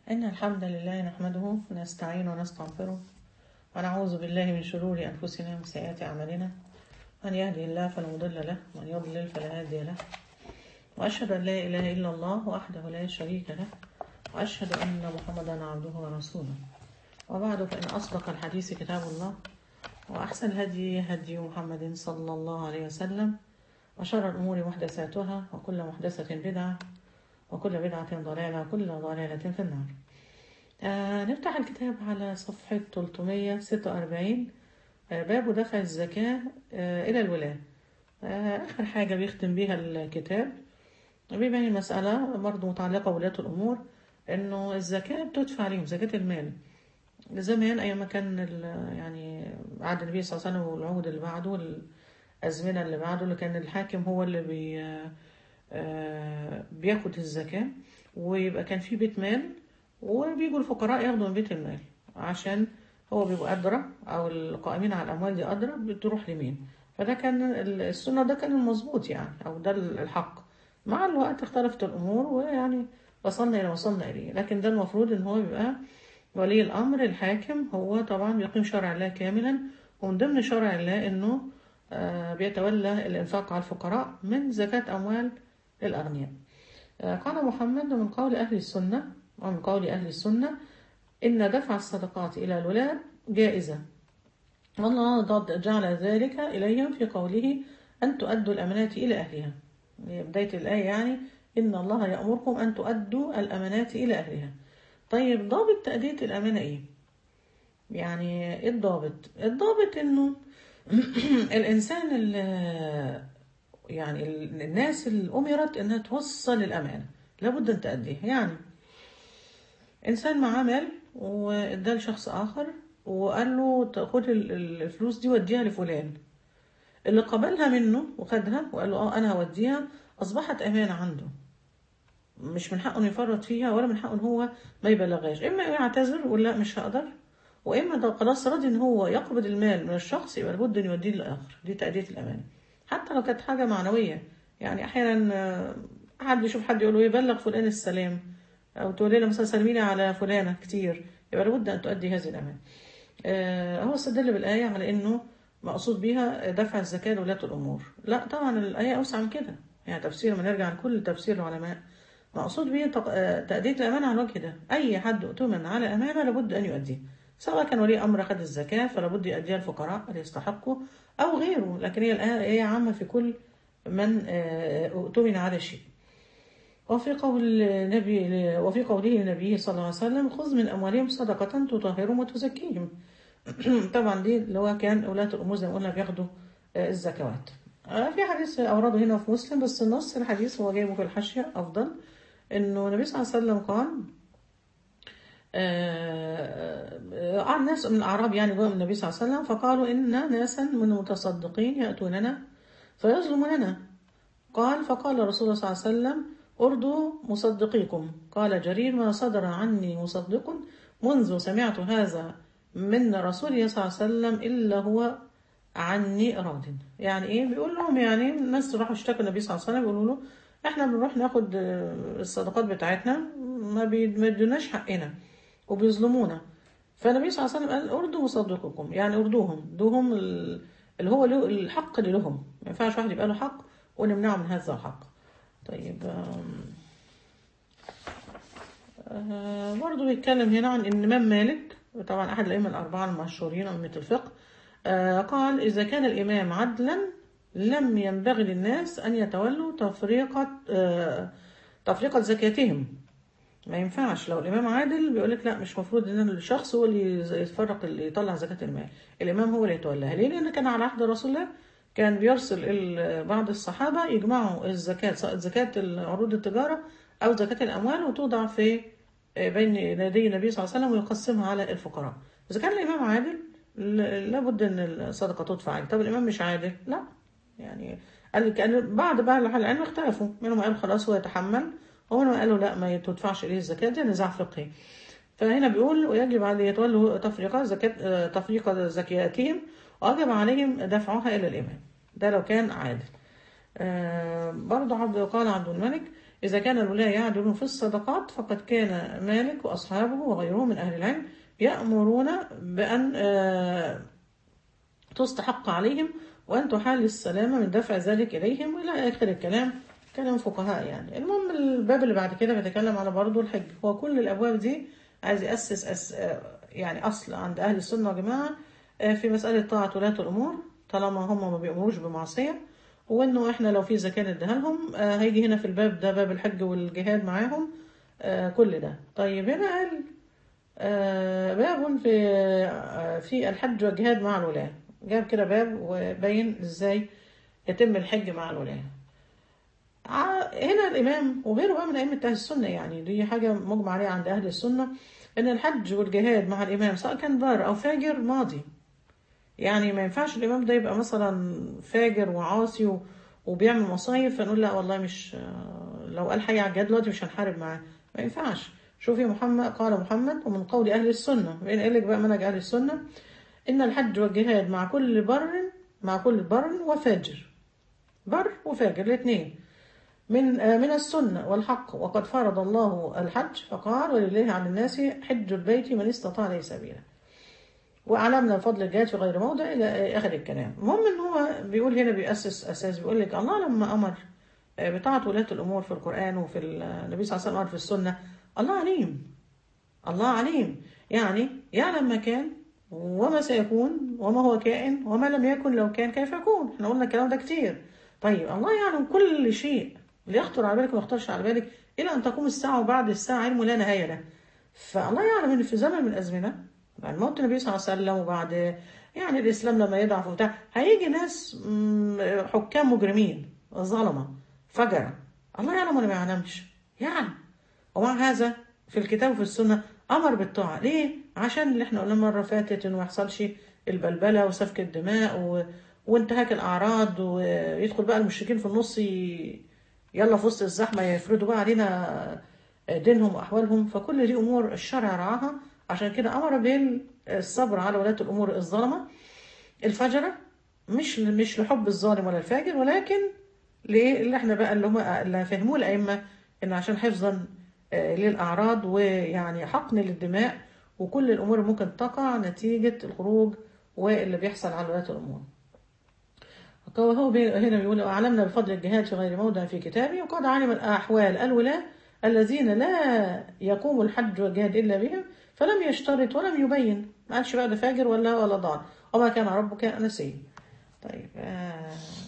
إن الحمد لله نحمده ونستعين ونستغفره ونعوذ بالله من شرور أنفسنا ومن سيئات أعمالنا من يهدي الله فلا مضل له ومن يضلل فلا هادي له وأشهد أن لا إله إلا الله وحده لا شريك له وأشهد أن محمدا عبده ورسوله وبعد فإن أصدق الحديث كتاب الله وأحسن الهدي هدي محمد صلى الله عليه وسلم وشر الأمور محدثاتها وكل محدثة بدعة وكل بدعة ضلالة وكل ضلالة في النار آه نفتح الكتاب على صفحة 346 آه باب دفع الزكاة آه إلى الولاة آه آخر حاجة بيختم بيها الكتاب بيبين المسألة برضو متعلقة بولاة الأمور إنه الزكاة بتدفع عليهم زكاة المال زمان أيام ما كان يعني عهد النبي صلى الله عليه وسلم والعهد اللي بعده الأزمنة اللي بعده اللي كان الحاكم هو اللي بي آه بياخد الزكاة ويبقى كان في بيت مال وبيجوا الفقراء ياخدوا من بيت المال عشان هو بيبقى أدرى أو القائمين على الأموال دي أدرى بتروح لمين فده كان السنة ده كان المظبوط يعني أو ده الحق مع الوقت اختلفت الأمور ويعني وصلنا إلى وصلنا إليه لكن ده المفروض إن هو يبقى ولي الأمر الحاكم هو طبعا يقيم شرع الله كاملا ومن ضمن شرع الله إنه آه بيتولى الإنفاق على الفقراء من زكاة أموال الأغنياء آه قال محمد من قول أهل السنة ومن قول أهل السنة إن دفع الصدقات إلى الولاة جائزة والله قد جعل ذلك إليهم في قوله أن تؤدوا الأمانات إلى أهلها بداية الآية يعني إن الله يأمركم أن تؤدوا الأمانات إلى أهلها طيب ضابط تأدية الأمانة إيه؟ يعني إيه الضابط؟ الضابط إنه الإنسان اللي يعني الناس اللي أمرت إنها توصل الأمانة لابد أن تأديها يعني إنسان معاه مال وإداه لشخص آخر وقال له خد الفلوس دي وديها لفلان اللي قبلها منه وخدها وقال له اه انا هوديها اصبحت امانه عنده مش من حقه انه يفرط فيها ولا من حقه ان هو ما يبلغهاش اما يعتذر ويقول لا مش هقدر واما ده خلاص راضي ان هو يقبض المال من الشخص يبقى لابد ان يوديه للاخر دي تاديه الامانه حتى لو كانت حاجه معنويه يعني احيانا حد بيشوف حد يقول له يبلغ فلان السلام او تقول له مثلا سلميني على فلانه كتير يبقى لابد ان تؤدي هذه الامانه آه هو استدل بالايه على انه مقصود بيها دفع الزكاة لولاة الأمور لا طبعا الآية أوسع من كده يعني تفسير ما نرجع لكل تفسير العلماء مقصود بيه تأدية الأمانة على الوجه ده أي حد اؤتمن على أمانة لابد أن يؤديه سواء كان ولي أمر أخذ الزكاة فلابد يؤديها الفقراء اللي يستحقوا أو غيره لكن هي الآية عامة في كل من اؤتمن على شيء وفي قول النبي وفي قوله النبي صلى الله عليه وسلم خذ من أموالهم صدقة تطهرهم وتزكيهم طبعا دي اللي هو كان ولاة الأمور زي ما قلنا بياخدوا الزكوات في حديث أورده هنا في مسلم بس النص الحديث هو جايبه في الحاشية أفضل إنه النبي صلى الله عليه وسلم قال آه ناس من الأعراب يعني جاءوا النبي صلى الله عليه وسلم فقالوا إن ناسا من المتصدقين يأتوننا فيظلموننا قال فقال رسول الله صلى الله عليه وسلم أرضوا مصدقيكم قال جرير ما صدر عني مصدق منذ سمعت هذا من رسول الله صلى الله عليه وسلم إلا هو عني راض يعني إيه بيقول لهم يعني الناس راحوا اشتكوا النبي صلى الله عليه وسلم بيقولوا له إحنا بنروح ناخد الصدقات بتاعتنا ما بيدوناش حقنا وبيظلمونا فالنبي صلى الله عليه وسلم قال أرضوا مصدقكم يعني أرضوهم دوهم اللي هو له الحق اللي لهم ما ينفعش واحد يبقى له حق ونمنعه من هذا الحق طيب آه برضه بيتكلم هنا عن إن إمام مالك طبعا أحد الأئمة الأربعة المشهورين أئمة الفقه آه قال إذا كان الإمام عدلا لم ينبغي للناس أن يتولوا تفريقة آه تفريقة زكاتهم ما ينفعش لو الإمام عادل بيقول لك لا مش مفروض إن الشخص هو اللي يتفرق اللي يطلع زكاة المال الإمام هو اللي يتولاها ليه؟ لأن كان على عهد رسول الله كان بيرسل بعض الصحابة يجمعوا الزكاة سواء زكاة عروض التجارة أو زكاة الأموال وتوضع في بين يدي النبي صلى الله عليه وسلم ويقسمها على الفقراء إذا كان الإمام عادل لابد أن الصدقة تدفع عليه طب الإمام مش عادل لا يعني قال كان بعد بقى العلم اختلفوا منهم قالوا خلاص هو يتحمل ومنهم قالوا لا ما تدفعش إليه الزكاة ده نزاع فقهي فهنا بيقول ويجب عليه يتولوا تفريق زكاة تفريق زكاتهم ويجب عليهم دفعها إلى الإمام ده لو كان عادل آه برضه عبد قال عبد الملك إذا كان الولاة يعدلون في الصدقات فقد كان مالك وأصحابه وغيرهم من أهل العلم يأمرون بأن آه، تستحق عليهم وأن تحال السلامة من دفع ذلك إليهم إلى آخر الكلام كلام فقهاء يعني المهم الباب اللي بعد كده بيتكلم على برضه الحج هو كل الأبواب دي عايز يأسس أس آه، يعني أصل عند أهل السنة والجماعة آه، في مسألة طاعة ولاة الأمور طالما هم ما بيأمروش بمعصية وإنه إحنا لو في زكاة نديها لهم آه، هيجي هنا في الباب ده باب الحج والجهاد معاهم آه، كل ده طيب هنا قال آه، باب في آه، في الحج والجهاد مع الولاة جاب كده باب وبين ازاي يتم الحج مع الولاة ع- هنا الإمام وغيره بقى من أئمة أهل السنة يعني دي حاجة مجمع عليها عند أهل السنة إن الحج والجهاد مع الإمام سواء كان بار أو فاجر ماضي يعني ما ينفعش الإمام ده يبقى مثلا فاجر وعاصي و- وبيعمل مصايب فنقول لا والله مش آه، لو قال حي على الجهاد دلوقتي مش هنحارب معاه ما ينفعش شوفي محمد قال محمد ومن قول أهل السنة بين قال لك بقى منهج أهل السنة إن الحج والجهاد مع كل بر مع كل بر وفاجر بر وفاجر الاثنين من آه، من السنة والحق وقد فرض الله الحج فقال ولله على الناس حج البيت من استطاع إليه سبيلا وأعلمنا الفضل الجاد في غير موضع إلى آخر الكلام المهم إن هو بيقول هنا بيأسس أساس بيقول لك الله لما أمر آه، بطاعة ولاة الأمور في القرآن وفي النبي صلى الله عليه وسلم أمر في السنة الله عليم الله عليم يعني يعلم ما كان وما سيكون وما هو كائن وما لم يكن لو كان كيف يكون احنا قلنا الكلام ده كتير طيب الله يعلم كل شيء اللي يخطر على بالك وما يخطرش على بالك إلى أن تقوم الساعة وبعد الساعة علم لا نهاية له فالله يعلم إن في زمن من الأزمنة بعد موت النبي صلى الله عليه وسلم وبعد يعني الإسلام لما يضعف وبتاع هيجي ناس مم، حكام مجرمين ظلمة فجرة الله يعلم ولا ما يعلمش يعلم ومع هذا في الكتاب وفي السنة أمر بالطاعة ليه؟ عشان اللي احنا قلنا مرة فاتت إنه ما يحصلش البلبلة وسفك الدماء و... وانتهاك الأعراض ويدخل بقى المشركين في النص ي... يلا في وسط الزحمة يفرضوا بقى علينا دينهم وأحوالهم فكل دي أمور الشرع رعاها عشان كده أمر بالصبر على ولاة الأمور الظلمة الفجرة مش مش لحب الظالم ولا الفاجر ولكن لإيه اللي احنا بقى اللي هم اللي فهموه الأئمة إن عشان حفظا آه، للأعراض ويعني حقن للدماء وكل الأمور اللي ممكن تقع نتيجة الخروج واللي بيحصل على ولاة الأمور وهو بي- هنا بيقول أعلمنا بفضل الجهاد في غير موضع في كتابه وقد علم الأحوال الولاة الذين لا يقوم الحج والجهاد إلا بهم فلم يشترط ولم يبين ما قالش بقى ده فاجر ولا ولا ضال وما كان ربك نسيا طيب آه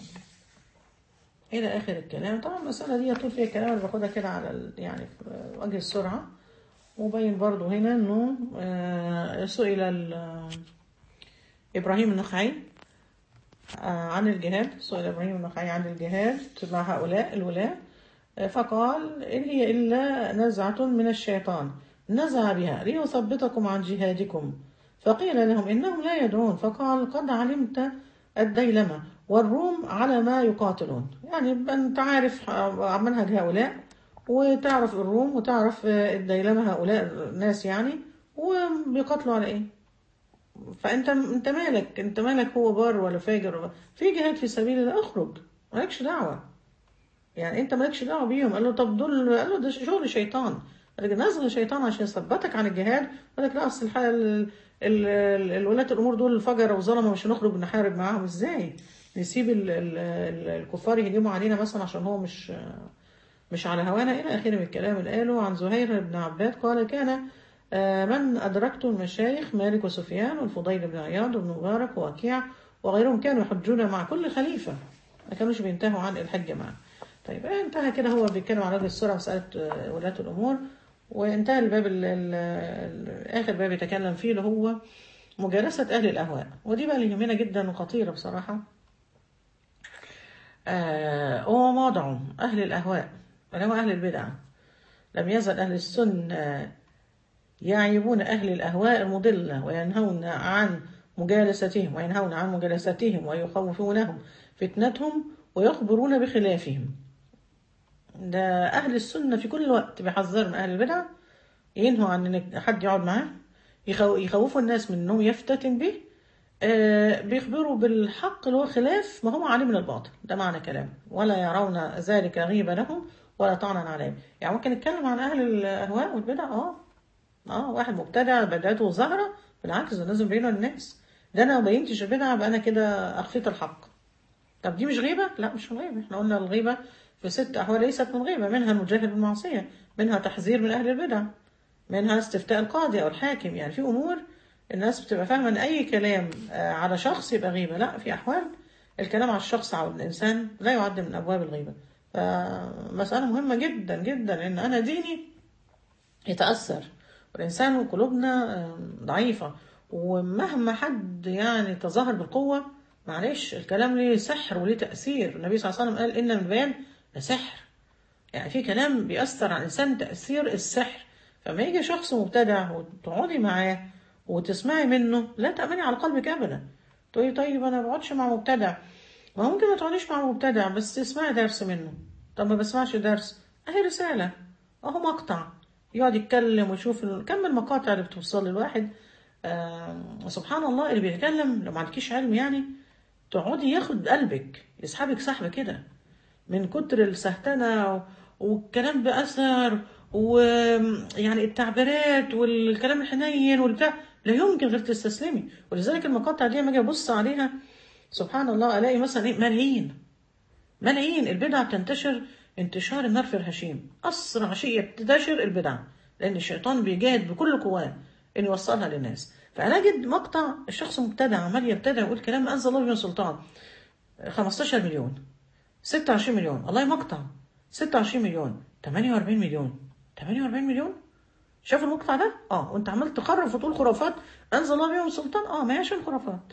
إلى آخر الكلام طبعا المسألة دي يطول فيها كلام أنا باخدها كده على ال- يعني في وجه السرعة وبين برضو هنا إنه آه سئل ال- إبراهيم النخعي آه، عن الجهاد سئل إبراهيم النخعي عن الجهاد مع هؤلاء الولاة آه، فقال إن هي إلا نزعة من الشيطان نزع بها ليثبتكم عن جهادكم فقيل لهم إنهم لا يدعون فقال قد علمت الديلمة والروم على ما يقاتلون يعني أنت عارف آه، منهج هؤلاء وتعرف الروم وتعرف آه، الديلمة هؤلاء الناس يعني وبيقاتلوا على إيه فانت انت مالك انت مالك هو بار ولا فاجر ولا في جهاد في سبيل الله اخرج مالكش دعوه يعني انت مالكش دعوه بيهم قال له طب دول قال له ده شغل شيطان قال لك نزل الشيطان عشان يثبتك عن الجهاد قال لك لا اصل الح- ال- ال- ال- الولاة الامور دول فجر وظلمه مش هنخرج نحارب معاهم ازاي نسيب ال- ال- ال- الكفار يهجموا علينا مثلا عشان هو مش مش على هوانا إلى آخره من الكلام اللي قاله عن زهير بن عباد قال كان آه، من أدركت المشايخ مالك وسفيان والفضيل بن عياض وابن مبارك ووكيع وغيرهم كانوا يحجون مع كل خليفة ما كانوش بينتهوا عن الحج معه طيب آه، انتهى كده هو بيتكلم عن وجه السرعة مسألة آه، ولاة الأمور وانتهى الباب ال- ال- ال- آخر باب يتكلم فيه اللي هو مجالسة أهل الأهواء ودي بقى اللي يهمنا جدا وخطيرة بصراحة آه هو موضع أهل الأهواء اللي هو أهل البدع لم يزل أهل السنة يعيبون أهل الأهواء المضلة وينهون عن مجالستهم وينهون عن مجالستهم ويخوفونهم فتنتهم ويخبرون بخلافهم ده أهل السنة في كل وقت بيحذروا من أهل البدع ينهوا عن إن حد يقعد معاه يخو- يخوفوا الناس من إنهم يفتتن به آه، بيخبروا بالحق اللي هو خلاف ما هو عليه من الباطل ده معنى كلام ولا يرون ذلك غيبة لهم ولا طعنا عليهم يعني ممكن نتكلم عن اهل الاهواء والبدع اه اه واحد مبتدع بدعته ظاهره بالعكس ده لازم يبينه للناس ده انا ما بينتش البدعه يبقى انا كده اخفيت الحق طب دي مش غيبه لا مش من غيبه احنا قلنا الغيبه في ست احوال ليست من غيبه منها المجاهد بالمعصيه منها تحذير من اهل البدع منها استفتاء القاضي او الحاكم يعني في امور الناس بتبقى فاهمه ان اي كلام آه، على شخص يبقى غيبه لا في احوال الكلام على الشخص او الانسان لا يعد من ابواب الغيبه فمساله مهمه جدا جدا لان انا ديني يتاثر والانسان وقلوبنا آه، ضعيفه ومهما حد يعني تظاهر بالقوه معلش الكلام ليه سحر وليه تاثير النبي صلى الله عليه وسلم قال ان من البيان لسحر يعني في كلام بيأثر على الإنسان تأثير السحر فما يجي شخص مبتدع وتقعدي معاه وتسمعي منه لا تأمني على قلبك أبدا تقولي طيب أنا ما بقعدش مع مبتدع ما ممكن ما تقعديش مع مبتدع بس تسمعي درس منه طب ما بسمعش درس أهي رسالة أهو مقطع يقعد يتكلم ويشوف ال- كم المقاطع اللي بتوصل للواحد آه سبحان الله اللي بيتكلم لو ما عندكيش علم يعني تقعدي ياخد قلبك يسحبك سحبة كده من كتر السهتنة والكلام بأثر ويعني التعبيرات والكلام الحنين والبتاع لا يمكن غير تستسلمي ولذلك المقاطع دي لما اجي ابص عليها سبحان الله الاقي مثلا ايه ملايين ملايين البدع بتنتشر انتشار النار في الهشيم اسرع شيء ينتشر البدع لان الشيطان بيجاهد بكل قواه انه يوصلها للناس فانا اجد مقطع الشخص مبتدع عمال يبتدع ويقول كلام ما انزل الله به من سلطان 15 مليون 26 مليون الله مقطع 26 مليون 48 مليون 48 مليون شايف المقطع ده؟ اه وانت عمال تخرف وتقول خرافات انزل الله بيهم سلطان اه ما هيش خرافات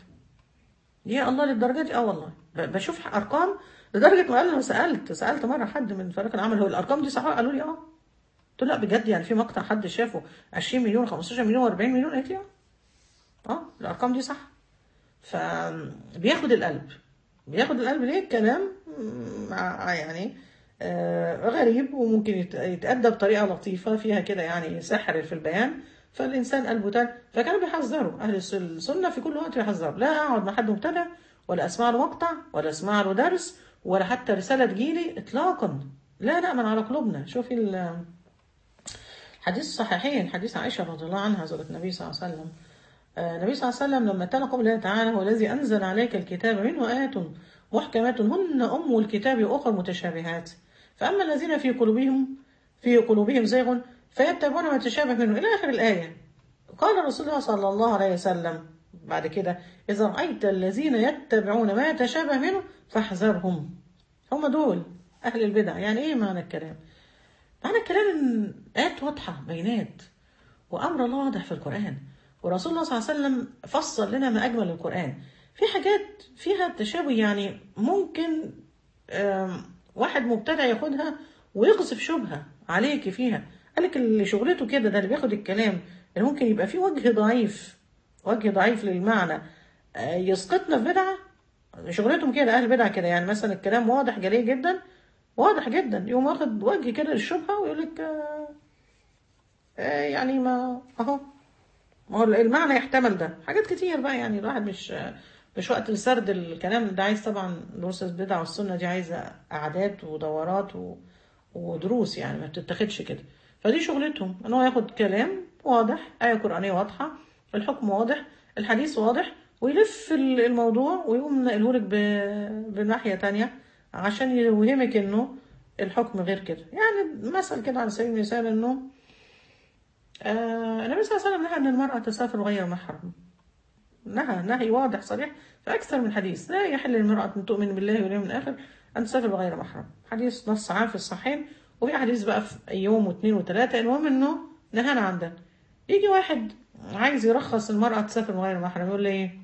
يا الله للدرجه دي اه والله ب- بشوف ارقام لدرجه ما انا سالت سالت مره حد من فريق العمل هو الارقام دي صحيحه قالوا لي اه قلت له لا بجد يعني في مقطع حد شافه 20 مليون 15 مليون 40 مليون قالت لي اه اه الارقام دي صح فبياخد القلب بياخد القلب ليه الكلام مع يعني آه غريب وممكن يت- يتأدى بطريقة لطيفة فيها كده يعني سحر في البيان فالإنسان قلبه تل فكانوا بيحذروا أهل الس- السنة في كل وقت بيحذروا لا أقعد مع حد مبتدع ولا أسمع له مقطع ولا أسمع له درس ولا حتى رسالة تجيلي إطلاقا لا لا من على قلوبنا شوفي ال- حديث الصحيحين حديث عائشة رضي الله عنها زوجة النبي صلى الله عليه وسلم آه، النبي صلى الله عليه وسلم لما تلا قول الله تعالى هو الذي أنزل عليك الكتاب منه آيات محكمات هن أم الكتاب وأخر متشابهات فأما الذين في قلوبهم في قلوبهم زيغ فيتبعون ما تشابه منه إلى آخر الآية قال رسول الله صلى الله عليه وسلم بعد كده إذا رأيت الذين يتبعون ما يتشابه منه فاحذرهم هم دول أهل البدع يعني إيه معنى الكلام معنى الكلام إن آيات واضحة بينات وأمر الله واضح في القرآن ورسول الله صلى الله عليه وسلم فصل لنا ما أجمل القرآن في حاجات فيها تشابه يعني ممكن آم، واحد مبتدع ياخدها ويقذف شبهة عليك فيها قالك اللي شغلته كده ده اللي بياخد الكلام اللي ممكن يبقى فيه وجه ضعيف وجه ضعيف للمعنى آه، يسقطنا في بدعة شغلتهم كده أهل بدعة كده يعني مثلا الكلام واضح جلي جدا واضح جدا يقوم واخد وجه كده للشبهة ويقول لك آه، آه، يعني ما اهو ما هو المعنى يحتمل ده حاجات كتير بقى يعني الواحد مش مش وقت لسرد الكلام ده عايز طبعا دروس البدع والسنة دي عايزة قعدات ودورات و... ودروس يعني ما بتتاخدش كده فدي شغلتهم ان هو ياخد كلام واضح آية قرآنية واضحة الحكم واضح الحديث واضح ويلف ال- الموضوع ويقوم نقلهولك ب... بناحية تانية عشان يوهمك انه الحكم غير كده يعني مثل كده على سبيل المثال انه آه، النبي صلى الله عليه وسلم نهى أن المرأة تسافر غير محرم نهى نهي واضح صريح في أكثر من حديث لا يحل للمرأة أن تؤمن بالله واليوم الآخر أن تسافر بغير محرم حديث نص عام في الصحيحين وفي حديث بقى في يوم واثنين وثلاثة المهم إنه نهانا عن ده يجي واحد عايز يرخص المرأة تسافر بغير محرم يقول لي إيه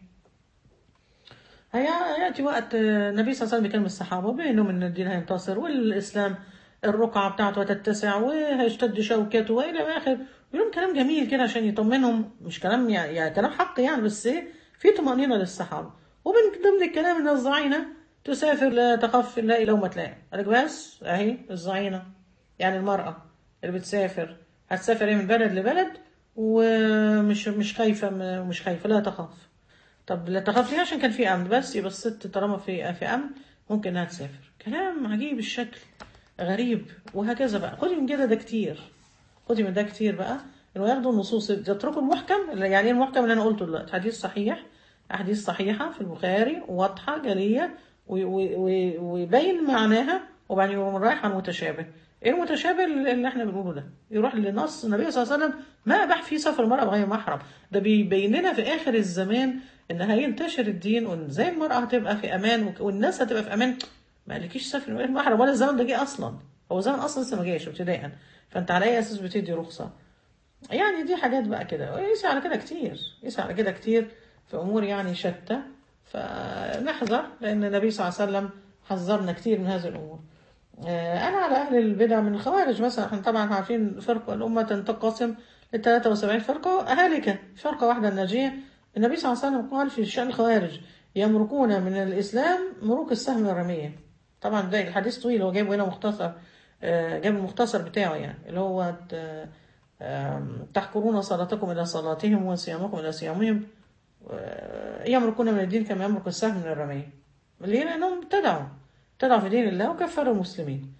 هي- هيأتي وقت آه، النبي صلى الله عليه وسلم بيكلم الصحابة بينهم إن الدين هينتصر والإسلام الرقعة بتاعته هتتسع وهيشتد شوكته وإلى آخر بيقولون كلام جميل كده عشان يطمنهم مش كلام يعني, يعني كلام حق يعني بس إيه في طمأنينة للصحابة ومن ضمن الكلام إن الظعينة تسافر لا تخف إلا لومة لائم قالك بس أهي الظعينة يعني المرأة اللي بتسافر هتسافر إيه من بلد لبلد ومش مش خايفة مش خايفة لا تخاف طب لا تخاف ليه عشان كان في امن بس يبقى الست طالما في في امن ممكن انها تسافر كلام عجيب الشكل غريب وهكذا بقى خدي من كده ده كتير خدي من ده كتير بقى انه ياخدوا النصوص يتركوا المحكم يعني ايه المحكم اللي انا قلته دلوقتي حديث صحيح احاديث صحيحه في البخاري واضحه جليه و- و- و- ويبين معناها وبعدين يقوم رايح على المتشابه ايه المتشابه اللي احنا بنقوله ده يروح لنص النبي صلى الله عليه وسلم ما اباح فيه سفر المراه بغير محرم ده بيبين لنا في اخر الزمان ان هينتشر الدين وان ازاي المراه هتبقى في امان وك- والناس هتبقى في امان ما قالكيش سفر غير محرم ولا الزمن ده جه اصلا هو زمن اصلا لسه ما جاش ابتداء فانت على اي اساس بتدي رخصه يعني دي حاجات بقى كده قيس على كده كتير قيس على كده كتير في امور يعني شتى فنحذر لان النبي صلى الله عليه وسلم حذرنا كتير من هذه الامور آه، انا على اهل البدع من الخوارج مثلا احنا طبعا عارفين فرقه الامه تنقسم ل 73 فرقه هالكه فرقه واحده الناجيه النبي صلى الله عليه وسلم قال في شان الخوارج يمرقون من الاسلام مروق السهم الرميه طبعا ده الحديث طويل هو جايبه هنا مختصر آه، جاب المختصر بتاعه يعني اللي هو آه، آم، تحقرون صلاتكم إلى صلاتهم وصيامكم إلى صيامهم آه، يمرقون من الدين كما يمرق السهم من الرمية ليه؟ لأنهم ابتدعوا ابتدعوا في دين الله وكفروا المسلمين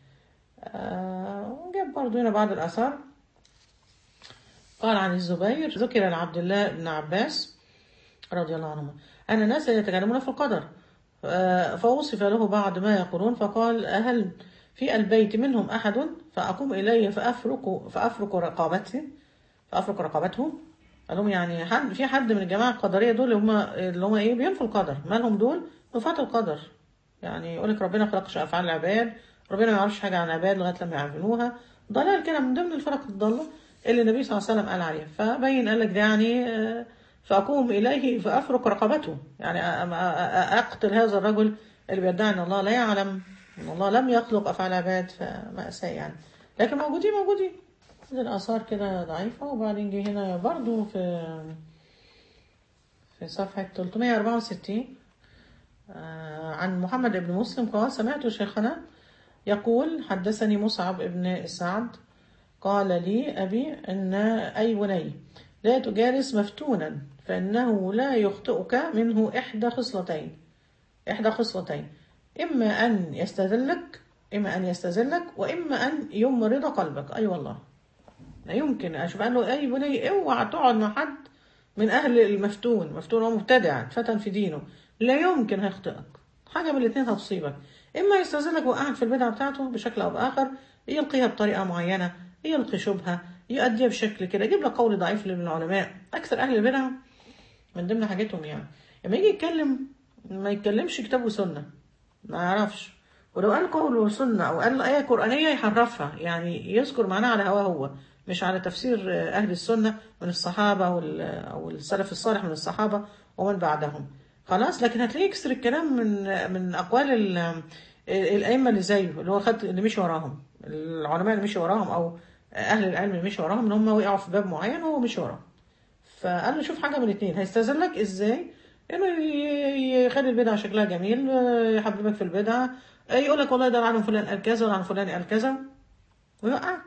آه، وجاب برضو هنا بعض الآثار قال عن الزبير ذكر لعبد الله بن عباس رضي الله عنهما أن الناس يتكلمون في القدر آه، فوصف له بعض ما يقولون فقال هل في البيت منهم أحد فأقوم إليه فأفرق فأفرق رقابته فأفرق رقبته قال لهم يعني حد في حد من الجماعة القدرية دول اللي هم اللي هم إيه بينفوا القدر مالهم دول نفاة القدر يعني يقول لك ربنا خلقش أفعال العباد ربنا ما يعرفش حاجة عن العباد لغاية لما يعرفوها ضلال كده من ضمن الفرق الضالة اللي النبي صلى الله عليه وسلم قال عليها فبين قال لك ده يعني آه، فأقوم إليه فأفرق رقبته يعني أ- أ- أ- أقتل هذا الرجل اللي بيدعي أن الله لا يعلم أن الله لم يخلق أفعال العباد فمأساة يعني لكن موجودين موجودين الآثار كده ضعيفة وبعدين جه هنا برضو في في صفحة 364 آه، عن محمد بن مسلم قال سمعت شيخنا يقول حدثني مصعب بن سعد قال لي أبي أن أي بني لا تجالس مفتونا فإنه لا يخطئك منه إحدى خصلتين إحدى خصلتين إما أن يستذلك إما أن يستذلك وإما أن يمرض قلبك أي والله لا يمكن أشوف قال له أي بني اوعى تقعد مع حد من أهل المفتون مفتون هو مبتدع فتن في دينه لا يمكن هيخطئك حاجة من الاثنين هتصيبك إما يستاذنك وقعد في البدعة بتاعته بشكل أو بآخر يلقيها بطريقة معينة يلقي شبهة يؤديها بشكل كده يجيب لك قول ضعيف من العلماء أكثر أهل البدع من ضمن حاجتهم يعني لما يجي يتكلم ما يتكلمش كتاب وسنة ما يعرفش ولو قال قول وسنة أو قال آية قرآنية يحرفها يعني يذكر معناها على هواه هو مش على تفسير أهل السنة من الصحابة وال- أو السلف الصالح من الصحابة ومن بعدهم خلاص لكن هتلاقيه يكسر الكلام من من أقوال ال- الأئمة اللي زيه اللي هو خد اللي مشي وراهم العلماء اللي مشي وراهم أو أهل العلم اللي مشي وراهم إن هم وقعوا في باب معين وهو مشي وراهم فقال له شوف حاجة من اتنين هيستاذنك ازاي انه ي- يخلي البدعة شكلها جميل آه، يحببك في البدعة آه، يقول لك والله ده عن فلان قال كذا وعن فلان قال كذا ويوقعك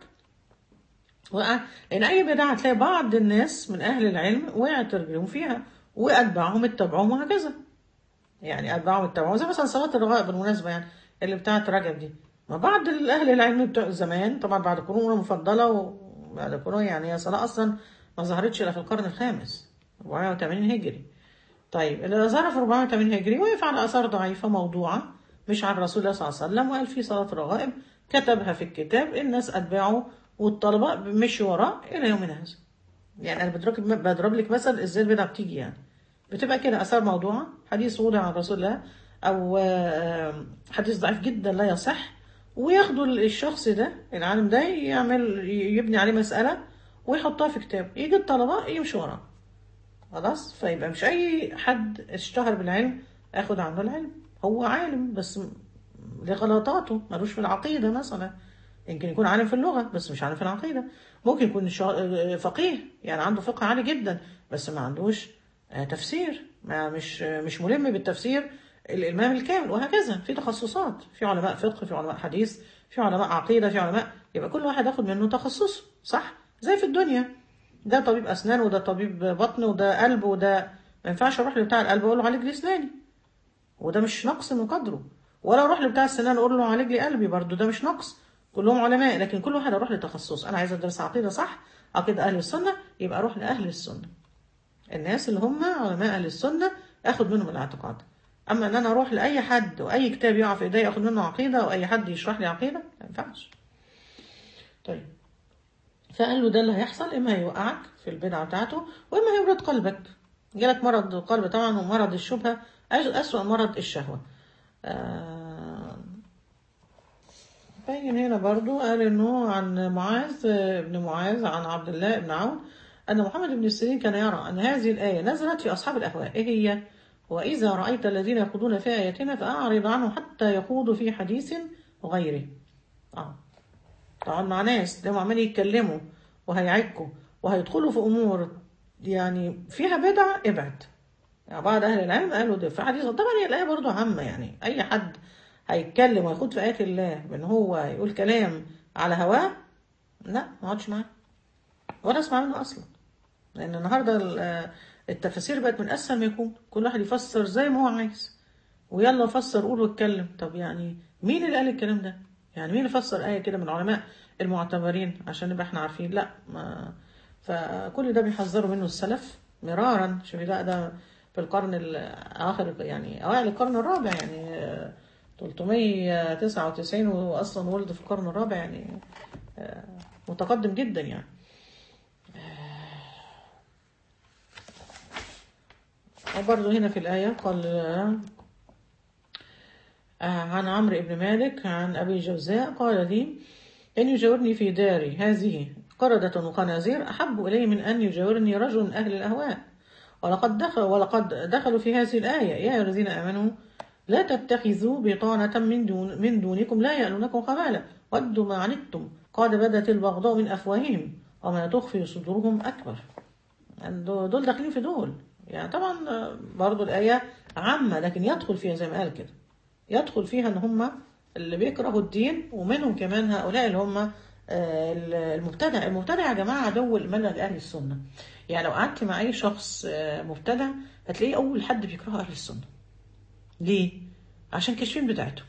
وقع لان اي بدعة هتلاقي بعض الناس من اهل العلم وقعت رجلهم فيها واتباعهم اتبعوهم وهكذا يعني اتباعهم اتبعوهم زي مثلا صلاة الرغائب بالمناسبة يعني اللي بتاعت رجب دي ما بعض اهل العلم بتوع زمان طبعا بعد القرون المفضلة وبعد القرون يعني هي صلاة اصلا ما ظهرتش الا في القرن الخامس 480 هجري طيب اللي ظهر في 480 هجري وقف على اثار ضعيفة موضوعة مش عن رسول الله صلى الله عليه وسلم وقال في صلاة الرغائب كتبها في الكتاب الناس اتباعه والطلبة مشوا وراه الى يومنا هذا يعني انا بضرب بضرب لك مثل ازاي البدعه بتيجي يعني بتبقى كده اثار موضوعه حديث وضع عن رسول الله او آه، حديث ضعيف جدا لا يصح وياخدوا الشخص ده العالم ده يعمل يبني عليه مساله ويحطها في كتاب يجي الطلبه يمشوا وراه خلاص فيبقى مش اي حد اشتهر بالعلم اخد عنه العلم هو عالم بس م- لغلطاته ملوش في العقيده مثلا يمكن يكون عالم في اللغه بس مش عالم في العقيده ممكن يكون شا- فقيه يعني عنده فقه عالي جدا بس ما عندوش آه، تفسير ما مش آه، مش ملم بالتفسير الإمام الكامل وهكذا في تخصصات في علماء فقه في علماء حديث في علماء عقيدة في علماء يبقى كل واحد ياخد منه تخصصه صح زي في الدنيا ده طبيب أسنان وده طبيب بطن وده قلب وده ما ينفعش أروح لبتاع القلب وأقول له عالج لي أسناني وده مش نقص من قدره ولا أروح لبتاع السنان أقول له عالج لي قلبي برضه ده مش نقص كلهم علماء لكن كل واحد اروح لتخصص انا عايز ادرس عقيده صح عقيده اهل السنه يبقى اروح لاهل السنه الناس اللي هم علماء اهل السنه اخد منهم الاعتقاد اما ان انا اروح لاي حد واي كتاب يقع في ايدي اخد منه عقيده واي حد يشرح لي عقيده ما ينفعش طيب فقال له ده اللي هيحصل اما هيوقعك في البدعه بتاعته واما هيبرد قلبك جالك مرض القلب طبعا ومرض الشبهه اسوأ مرض الشهوه آه بين هنا برضو قال انه عن معاذ بن معاذ عن عبد الله بن عون ان محمد بن سيرين كان يرى ان هذه الايه نزلت في اصحاب الاهواء ايه هي واذا رايت الذين يخوضون في اياتنا فاعرض عنهم حتى يخوضوا في حديث غيره اه طبعا مع ناس لما عمالين يتكلموا وهيعكوا وهيدخلوا في امور يعني فيها بدعه ابعد يعني بعض اهل العلم قالوا ده في حديث طبعا هي الايه برضه عامه يعني اي حد هيتكلم ويخوض في ايات الله بان هو يقول كلام على هواه لا ما اقعدش معاه ولا اسمع منه اصلا لان النهارده التفاسير بقت من اسهل ما يكون كل واحد يفسر زي ما هو عايز ويلا فسر قول واتكلم طب يعني مين اللي قال الكلام ده يعني مين اللي فسر ايه كده من العلماء المعتبرين عشان نبقى احنا عارفين لا ما فكل ده بيحذروا منه السلف مرارا شوفي لا ده في القرن الاخر يعني اوائل القرن الرابع يعني 399 واصلا ولد في القرن الرابع يعني متقدم جدا يعني وبرضه هنا في الآية قال عن عمرو بن مالك عن أبي جوزاء قال لي أن يجاورني في داري هذه قردة وخنازير أحب إلي من أن يجاورني رجل من أهل الأهواء ولقد دخل ولقد دخلوا في هذه الآية يا أيها الذين آمنوا لا تتخذوا بطانة من دون من دونكم لا يألونكم خبالا ودوا ما عنتم قد بدت البغضاء من أفواههم وما تخفي صدورهم أكبر دول داخلين في دول يعني طبعا برضو الآية عامة لكن يدخل فيها زي ما قال كده يدخل فيها ان هم اللي بيكرهوا الدين ومنهم كمان هؤلاء اللي هم المبتدع المبتدع يا جماعة عدو المنهج أهل السنة يعني لو قعدت مع أي شخص مبتدع هتلاقيه أول حد بيكرهه أهل السنة ليه؟ عشان كاشفين بتاعته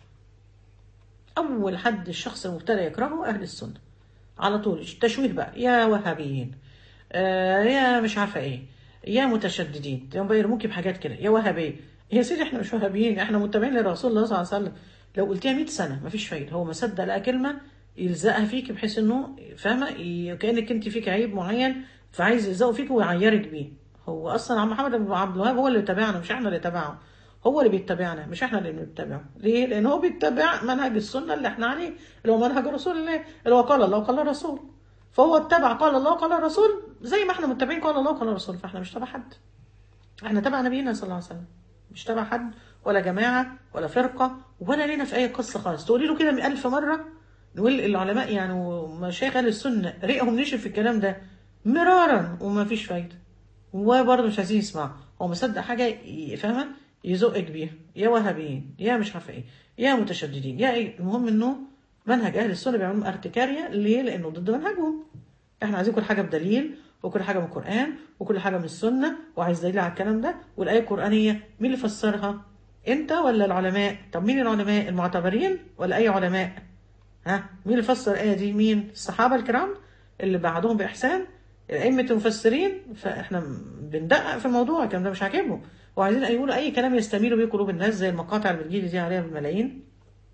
أول حد الشخص المبتدع يكرهه أهل السنة على طول تشويه بقى يا وهابيين آه يا مش عارفة إيه يا متشددين يوم بيرموكي بحاجات كده يا وهابية يا سيدي احنا مش وهابيين احنا متابعين لرسول الله صلى الله عليه وسلم لو قلتيها 100 سنة مفيش فايدة هو ما صدق لقى كلمة يلزقها فيك بحيث انه فاهمة كأنك انت فيك عيب معين فعايز يلزقه فيك ويعيرك بيه هو اصلا عم محمد بن عبد الوهاب هو اللي تابعنا مش احنا اللي تابعه هو اللي بيتبعنا مش احنا اللي بنتبعه ليه لان هو بيتبع منهج السنه اللي احنا عليه اللي هو منهج رسول الله اللي هو قال الله وقال الرسول فهو اتبع قال الله وقال الرسول زي ما احنا متبعين قال الله وقال الرسول فاحنا مش تبع حد احنا تبع نبينا صلى الله عليه وسلم مش تبع حد ولا جماعه ولا فرقه ولا لينا في اي قصه خالص تقولي له كده 1000 مره نقول العلماء يعني ومشايخ اهل السنه ريقهم نشف في الكلام ده مرارا وما فيش فايده وبرضه مش عايزين يسمعوا هو مصدق حاجه فاهمه يزقك بيها يا وهابيين يا مش عارفه ايه يا متشددين يا ايه المهم انه منهج اهل السنه بيعملوا ارتكاريه ليه لانه ضد منهجهم احنا عايزين كل حاجه بدليل وكل حاجه من القران وكل حاجه من السنه وعايز دليل على الكلام ده والايه القرانيه مين اللي فسرها انت ولا العلماء طب مين العلماء المعتبرين ولا اي علماء ها مين اللي فسر الايه دي مين الصحابه الكرام اللي بعدهم باحسان ائمه المفسرين فاحنا بندقق في الموضوع الكلام ده مش عاجبهم وعايزين يقولوا اي كلام يستميلوا بيه قلوب الناس زي المقاطع اللي بتجيلي دي عليها بالملايين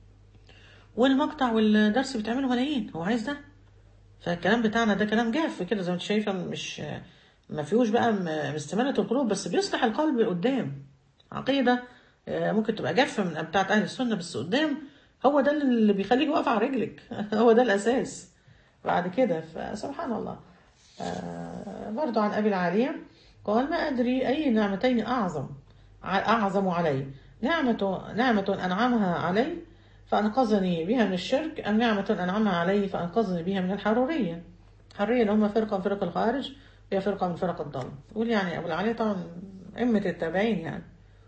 والمقطع والدرس بتعمله ملايين هو عايز ده فالكلام بتاعنا ده كلام جاف كده زي ما انت شايفه مش ما فيهوش بقى مستمالة القلوب بس بيصلح القلب قدام عقيدة ممكن تبقى جافة من بتاعة أهل السنة بس قدام هو ده اللي بيخليك واقف على رجلك هو ده الأساس بعد كده فسبحان الله برضو عن أبي العالية قال ما أدري أي نعمتين أعظم أعظم علي نعمة نعمة أنعمها علي فأنقذني بها من الشرك أم نعمة أنعمها علي فأنقذني بها من الحرورية الحرورية اللي هم فرقة من فرق الخارج هي فرقة من فرق الضل يقول يعني أبو العالية طبعا أمة التابعين يعني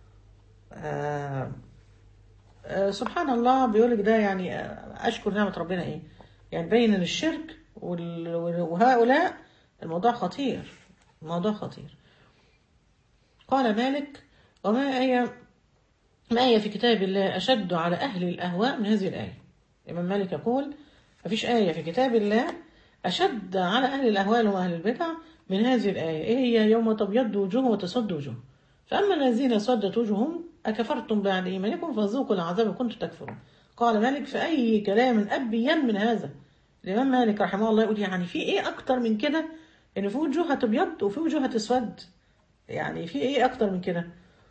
آه آه سبحان الله بيقولك ده يعني أشكر نعمة ربنا إيه يعني بين الشرك وهؤلاء الموضوع خطير الموضوع خطير قال مالك وما آية ما آية في كتاب الله أشد على أهل الأهواء من هذه الآية الإمام مالك يقول مفيش آية في كتاب الله أشد على أهل الأهوال وأهل البدع من هذه الآية إيه هي يوم تبيض وجوه وتسود وجوه فأما الذين سودت وجوههم أكفرتم بعد إيمانكم فذوقوا العذاب كنتم تكفرون قال مالك في أي كلام أبين من هذا الإمام مالك رحمه الله يقول يعني في إيه أكتر من كده إن في وجوه هتبيض وفي وجوه هتسود يعني في إيه أكتر من كده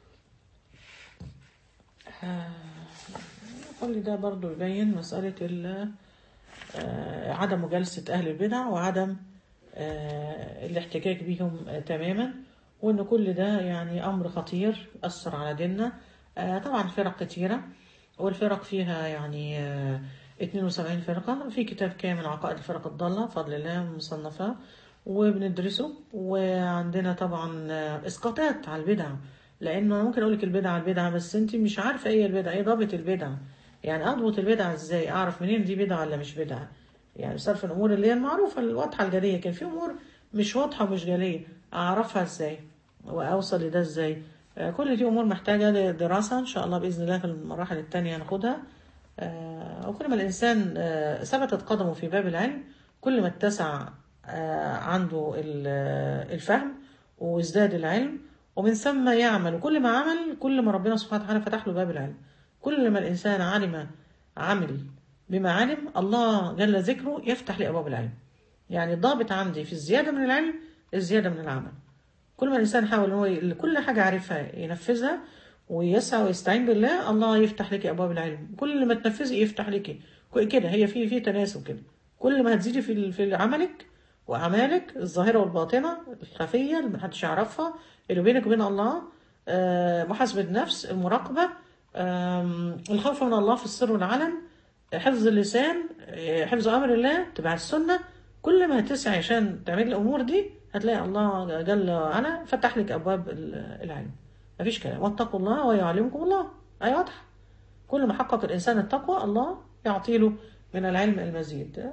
كل ده برضو يبين مسألة ال- آه، عدم مجالسة أهل البدع وعدم آه، الاحتكاك بيهم آه، تماما وإن كل ده يعني أمر خطير أثر على ديننا آه، طبعا فرق كتيرة والفرق فيها يعني آه، 72 فرقة في كتاب كامل عقائد الفرق الضالة بفضل الله مصنفة وبندرسه وعندنا طبعا آه، إسقاطات على البدع لأنه أنا ممكن أقول لك البدعة البدعة بس أنت مش عارفة إيه البدعة إيه ضابط البدعة يعني أضبط البدعة إزاي أعرف منين دي بدعة ولا مش بدعة يعني صرف الأمور اللي هي المعروفة الواضحة الجلية كان في أمور مش واضحة ومش جلية أعرفها إزاي وأوصل لده إزاي آه، كل دي أمور محتاجة لدراسة إن شاء الله بإذن الله في المراحل التانية ناخدها آه، وكل ما الإنسان آه، ثبتت قدمه في باب العلم كل ما اتسع آه، عنده ال- آه، الفهم وازداد العلم ومن ثم يعمل وكل ما عمل كل ما ربنا سبحانه وتعالى فتح له باب العلم كل ما الإنسان علم عمل بما علم الله جل ذكره يفتح لي أبواب العلم يعني الضابط عندي في الزيادة من العلم الزيادة من العمل كل ما الإنسان حاول إن هو ي- كل حاجة عارفها ينفذها ويسعى ويستعين بالله الله يفتح لك أبواب العلم كل ما تنفذي يفتح لك ك- كده هي في في تناسب كده كل ما هتزيدي في ال- في عملك وأعمالك الظاهرة والباطنة الخفية اللي محدش يعرفها اللي بينك وبين الله آه، محاسبة نفس المراقبة آم، الخوف من الله في السر والعلن حفظ اللسان آه، حفظ أمر الله تبع السنة كل ما تسعي عشان تعملي الأمور دي هتلاقي الله جل وعلا فتح لك أبواب ال- العلم مفيش كلام واتقوا الله ويعلمكم الله أي واضحة كل ما حقق الإنسان التقوى الله يعطي له من العلم المزيد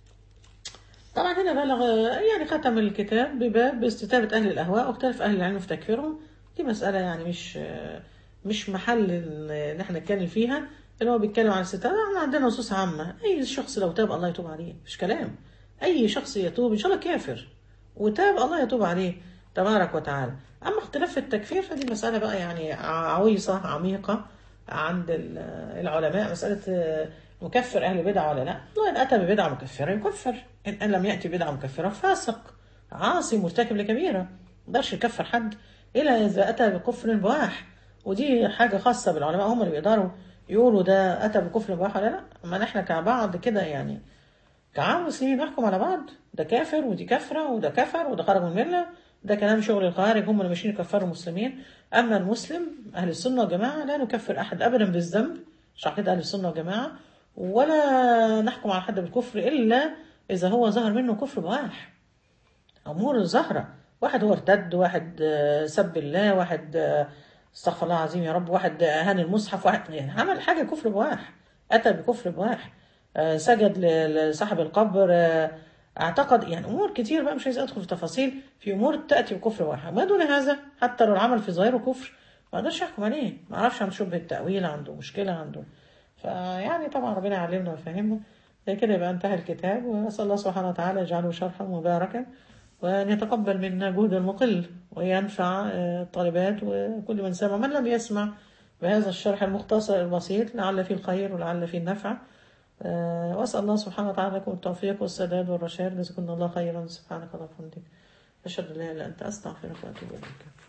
طبعا هنا بلغ يعني ختم الكتاب بباب باستتابة أهل الأهواء واختلف أهل العلم في تكفيرهم دي مسألة يعني مش مش محل إن احنا نتكلم فيها اللي هو بيتكلم عن الستات احنا عندنا نصوص عامة أي شخص لو تاب الله يتوب عليه مش كلام أي شخص يتوب إن شاء الله كافر وتاب الله يتوب عليه تبارك وتعالى أما اختلاف في التكفير فدي مسألة بقى يعني عويصة عميقة عند ال- العلماء مسألة آه، مكفر أهل بدعة ولا لا الله إن أتى ببدعة مكفرة يكفر إن إن لم يأتي بدعة مكفرة فاسق عاصي مرتكب لكبيرة ما يقدرش يكفر حد إلا إذا أتى بكفر بواح ودي حاجة خاصة بالعلماء هم اللي بيقدروا يقولوا ده أتى بكفر بواح ولا لا أما إحنا كبعض كده يعني كعام مسلمين نحكم على بعض ده كافر ودي كافرة وده كفر وده خرج من الملة ده كلام شغل الخارج هم اللي ماشيين يكفروا المسلمين أما المسلم أهل السنة والجماعة لا نكفر أحد أبدا بالذنب مش عقيدة أهل السنة والجماعة ولا نحكم على حد بالكفر إلا إذا هو ظهر منه كفر بواح أمور ظاهرة واحد هو ارتد واحد آه، سب الله واحد آه، استغفر الله العظيم يا رب واحد أهان المصحف واحد يعني عمل حاجة كفر بواح أتى بكفر بواح آه، سجد ل- لصاحب القبر آه، اعتقد يعني امور كتير بقى مش عايز ادخل في تفاصيل في امور تاتي بكفر واحد ما دون هذا حتى لو العمل في ظاهره كفر ما اقدرش احكم عليه ما اعرفش عن شبهه التاويل عنده مشكله عنده فيعني طبعا ربنا يعلمنا ويفهمنا زي كده يبقى انتهى الكتاب واسال الله سبحانه وتعالى يجعله شرحا مباركا وان يتقبل منا جهد المقل وينفع آه، الطالبات وكل من سمع من لم يسمع بهذا الشرح المختصر البسيط لعل فيه الخير ولعل فيه النفع آه، وأسأل الله سبحانه وتعالى لكم التوفيق والسداد والرشاد جزاكم الله خيرا سبحانك اللهم وبحمدك أشهد أن لا إله إلا أنت أستغفرك وأتوب إليك